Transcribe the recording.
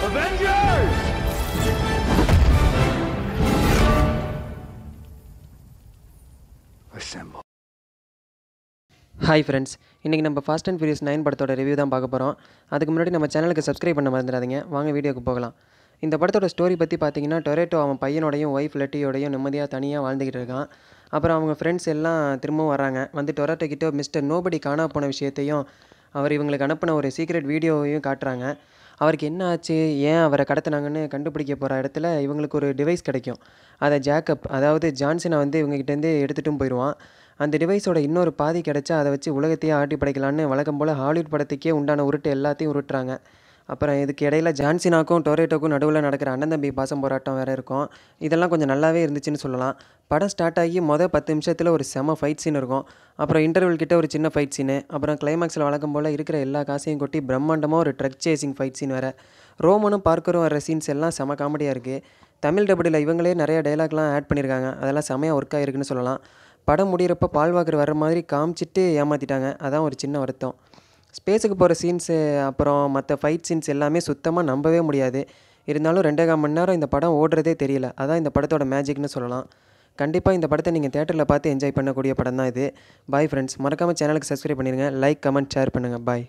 Avengers! Assemble. Hi friends இன்றைக்கி நம்ம Fast and Furious nine படத்தோட ரிவ்யூ தான் பார்க்க போகிறோம் அதுக்கு முன்னாடி நம்ம சேனலுக்கு சப்ஸ்கிரைப் பண்ண மறந்துடாதீங்க வாங்க வீடியோக்கு போகலாம் இந்த படத்தோட ஸ்டோரி பற்றி பார்த்தீங்கன்னா டொரேட்டோ அவன் பையனோடையும் ஒய்ஃப் லெட்டியோடையும் நிம்மதியாக தனியாக வாழ்ந்துக்கிட்டு இருக்கான் அப்புறம் அவங்க ஃப்ரெண்ட்ஸ் எல்லாம் திரும்பவும் வராங்க வந்து டொரேட்டோ கிட்ட மிஸ்டர் நோபடி காணா போன விஷயத்தையும் அவர் இவங்களுக்கு அனுப்பின ஒரு சீக்ரெட் வீடியோவையும் காட்டுறாங்க அவருக்கு என்ன ஆச்சு ஏன் அவரை கடத்தினாங்கன்னு கண்டுபிடிக்க போகிற இடத்துல இவங்களுக்கு ஒரு டிவைஸ் கிடைக்கும் அதை ஜேக்கப் அதாவது ஜான்சனை வந்து இவங்ககிட்டேருந்து எடுத்துகிட்டும் போயிடுவான் அந்த டிவைஸோட இன்னொரு பாதி கிடைச்சா அதை வச்சு உலகத்தையே ஆட்டி படைக்கலான்னு வழக்கம் போல் ஹாலிவுட் படத்துக்கே உண்டான உருட்டு எல்லாத்தையும் உருட்டுறாங்க அப்புறம் இதுக்கு இடையில ஜான்சினாக்கும் டொரேட்டோக்கும் நடுவில் நடக்கிற அண்ணன் தம்பி பாசம் போராட்டம் வேறு இருக்கும் இதெல்லாம் கொஞ்சம் நல்லாவே இருந்துச்சுன்னு சொல்லலாம் படம் ஸ்டார்ட் ஆகி மொதல் பத்து நிமிஷத்தில் ஒரு செம ஃபைட் சீன் இருக்கும் அப்புறம் இன்டர்வல் கிட்ட ஒரு சின்ன ஃபைட் சீனு அப்புறம் கிளைமாக்ஸில் வழக்கம் போல் இருக்கிற எல்லா காசையும் கொட்டி பிரம்மாண்டமாக ஒரு ட்ரக் சேசிங் ஃபைட் சீன் வேறு ரோமனும் பார்க்கரும் வர சீன்ஸ் எல்லாம் செம காமெடியாக இருக்குது தமிழ் டபுளில் இவங்களே நிறைய டைலாக்லாம் ஆட் பண்ணியிருக்காங்க அதெல்லாம் செமையாக ஒர்க் ஆகிருக்குன்னு சொல்லலாம் படம் முடிகிறப்ப பால்வாக்கர் வர மாதிரி காமிச்சிட்டு ஏமாற்றிட்டாங்க அதான் ஒரு சின்ன வருத்தம் ஸ்பேஸுக்கு போகிற சீன்ஸு அப்புறம் மற்ற ஃபைட் சீன்ஸ் எல்லாமே சுத்தமாக நம்பவே முடியாது இருந்தாலும் ரெண்டே கால் மணி நேரம் இந்த படம் ஓடுறதே தெரியல அதான் இந்த படத்தோட மேஜிக்னு சொல்லலாம் கண்டிப்பாக இந்த படத்தை நீங்கள் தேட்டரில் பார்த்து என்ஜாய் பண்ணக்கூடிய படம் தான் இது பாய் ஃப்ரெண்ட்ஸ் மறக்காமல் சேனலுக்கு சப்ஸ்கிரைப் பண்ணிடுங்க லைக் கமெண்ட் ஷேர் பண்ணுங்கள் பாய்